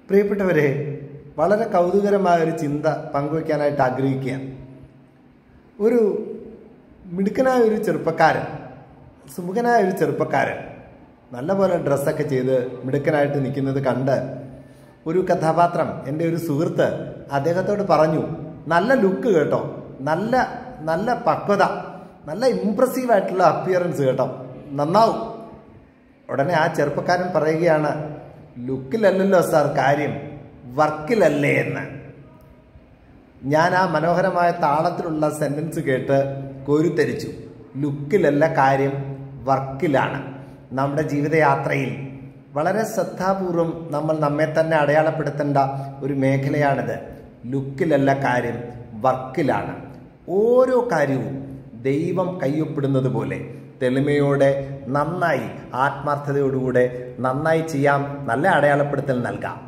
പ്രിയപ്പെട്ടവരെ വളരെ കൗതുകരമായ ഒരു ചിന്ത പങ്കുവയ്ക്കാനായിട്ട് ആഗ്രഹിക്കുകയാണ് ഒരു മിടുക്കനായ ഒരു ചെറുപ്പക്കാരൻ സുമുഖനായ ഒരു ചെറുപ്പക്കാരൻ നല്ലപോലെ ഡ്രസ്സൊക്കെ ചെയ്ത് മിടുക്കനായിട്ട് നിൽക്കുന്നത് കണ്ട് ഒരു കഥാപാത്രം എൻ്റെ ഒരു സുഹൃത്ത് അദ്ദേഹത്തോട് പറഞ്ഞു നല്ല ലുക്ക് കേട്ടോ നല്ല നല്ല പക്വത നല്ല ഇമ്പ്രസീവ് ആയിട്ടുള്ള അപ്പിയറൻസ് കേട്ടോ നന്നാവും ഉടനെ ആ ചെറുപ്പക്കാരൻ പറയുകയാണ് ലുക്കിലല്ലല്ലോ സാർ കാര്യം വർക്കിലല്ലേ എന്ന് ഞാൻ ആ മനോഹരമായ താളത്തിലുള്ള സെന്റൻസ് കേട്ട് കോരിത്തരിച്ചു ലുക്കിലല്ല കാര്യം വർക്കിലാണ് നമ്മുടെ ജീവിതയാത്രയിൽ വളരെ ശ്രദ്ധാപൂർവം നമ്മൾ നമ്മെ തന്നെ അടയാളപ്പെടുത്തേണ്ട ഒരു മേഖലയാണിത് ലുക്കിലല്ല കാര്യം വർക്കിലാണ് ഓരോ കാര്യവും ദൈവം കയ്യൊപ്പിടുന്നത് പോലെ തെളിമയോടെ നന്നായി ആത്മാർത്ഥതയോടുകൂടെ നന്നായി ചെയ്യാം നല്ല അടയാളപ്പെടുത്തൽ നൽകാം